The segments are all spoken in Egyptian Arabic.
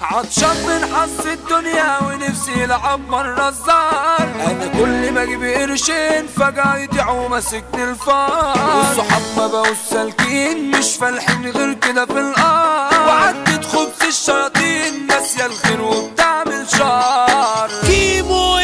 عطشان من حظ الدنيا ونفسي لعب مرة الزار انا كل ما اجيب قرشين فجأة يضيعوا ماسكني الفار والصحاب ما بقوا سالكين مش فالحين غير كده في الارض وعدت خبز الشياطين ناسية الخير وبتعمل شر كيمو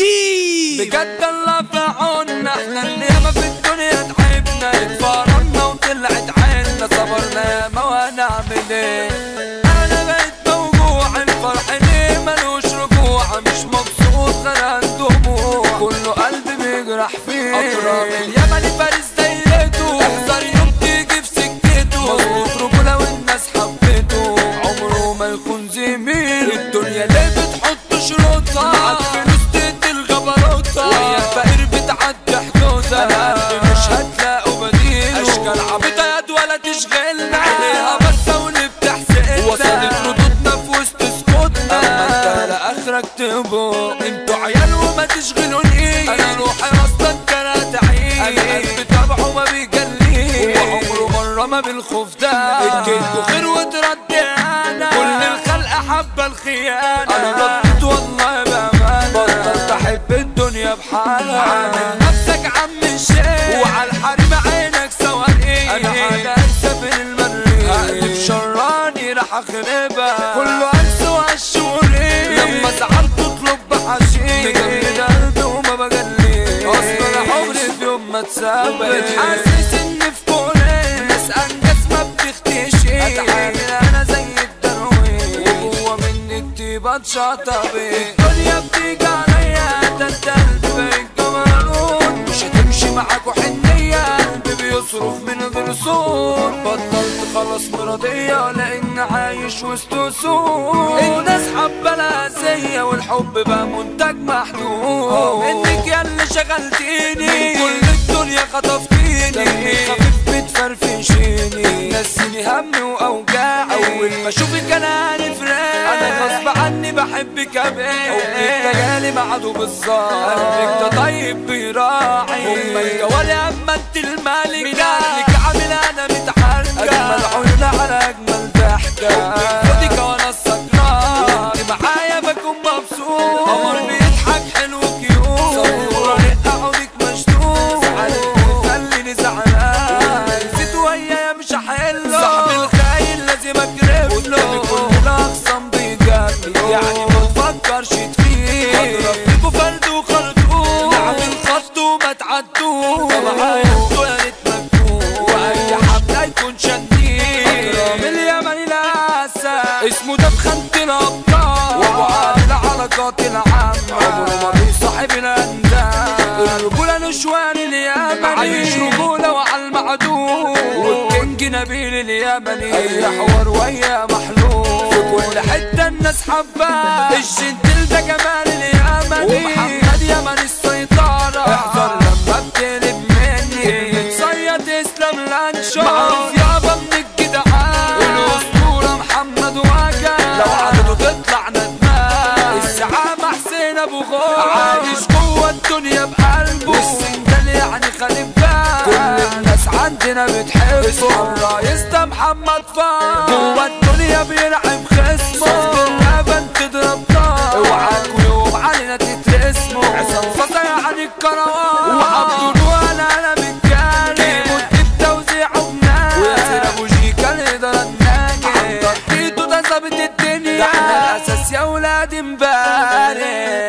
الدين بجد الله في عنا احنا اللي ياما في الدنيا تعبنا اتفرجنا وطلعت عنا صبرنا ياما وهنعمل ايه انا بقيت موجوع الفرح ليه ملوش رجوع مش مبسوط غير دموع كله قلبي بيجرح فيه اضرب اليمني فارس دايرته احذر يوم تيجي في سكته مظبوط رجوله والناس حبته عمره ما يكون زميل الدنيا ليه بتحط شروطها معاك فلوس تدي الجبروتها وهي الفقير بتعدي حدودها انا قلبي مش هتلاقوا بديله اشكال عبيطه يد ولا تشغلنا عليها بس واللي بتحسدنا وصلت ردودنا في وسط سكوتنا اما انت لاخرك تبو انتوا عيال وما تشغلوني انا روحي اصلا كانت عين انا قلبي تبعه ما بيجليه وعمره مره ما بالخوف ده اديته خير وترد انا كل الخلق حابه الخيانه انا رديت والله بامانه بطلت احب الدنيا بحالها عامل نفسك عم الشيخ وعلى الحريم عينك سواريه انا حاجه انسى بين المريخ هقلب شراني راح اخربها كله انسى وهالشوري لما زعلت تطلب بحشيش مجمد قلبي وما بجليش اصلا انا عمري في يوم ما اتثبت بقيت حاسس ان في كوني ناس انجز ما بتختشي اتعامل انا زي الدرويش وجوه مني الطيبه اتشطبت الدنيا بتيجي عليا ده انت قلبي بقيت جبروت مش هتمشي معاك وحنيه قلبي بيصرف من غير صوت بطلت خلاص مرضية لأن عايش وسط سوق الناس حابة الأذية والحب بقى منتج محدود انك يا اللي شغلتيني من كل الدنيا خطفتيني دمي خفيف بتفرفشيني نسيني همي وأوجاعي أول ما أشوفك أنا عارف أنا غصب عني بحبك أبقى حبك جالي معاده بالظبط قلبك ده طيب بيراعي هما الجواري أما انت الملكة من عنك عامل أنا متحركة أجمل عيون على أجمل ضحكة خدك وأنا السكران وانت معايا بكون مبسوط قمر بيضحك حلو كيوت صورة رقة عودك مشدود زعلت بتخليني زعلان نسيت ويايا مش هحله صاحبي الخاين لازم اكرف له قدامي كل الاخصام بيجري يعني ما تفكرش تخيل اضرب فيكوا فرد وخرطوم نعمل خط وما تعدوش طبعا انتوا يا ريت مكتوب واي حمله يكون شديد اكرم اليمني الاسد اسمه ده بخانة الابطال وابو علي العلاقات العامة عمره ما بيصاحب الاندال الرجولة نشوان اليمني عايش رجولة وعلى المعدوم والكينج نبيل اليمني اي حوار ويا محلول في كل حتة الناس حباه الجنتل ده جمال اليمني ومحمد يمن السيطرة احذر لما بتقلب مني بتصيد اسلام لانشو معروف يابا من الجدعان والاسطورة محمد واجا لو عدده تطلع ندمان الزعامة حسين ابو غور عايش جوه الدنيا بقلبه والسندال يعني خالد بال كل الناس عندنا بتحبه الرئيس ده محمد فار جوه الدنيا بيلعب خصمه صوت اللبن تضرب نار اوعاكوا يوم علينا تترسموا عصام فصا يعني الكروان وعبد الولا انا بالجاري مدة توزيعه بناجي وياسر ابو جيكا الاداره الناجي عنتر تيتو ده ظابط الدنيا ده احنا الاساس يا ولاد امبارح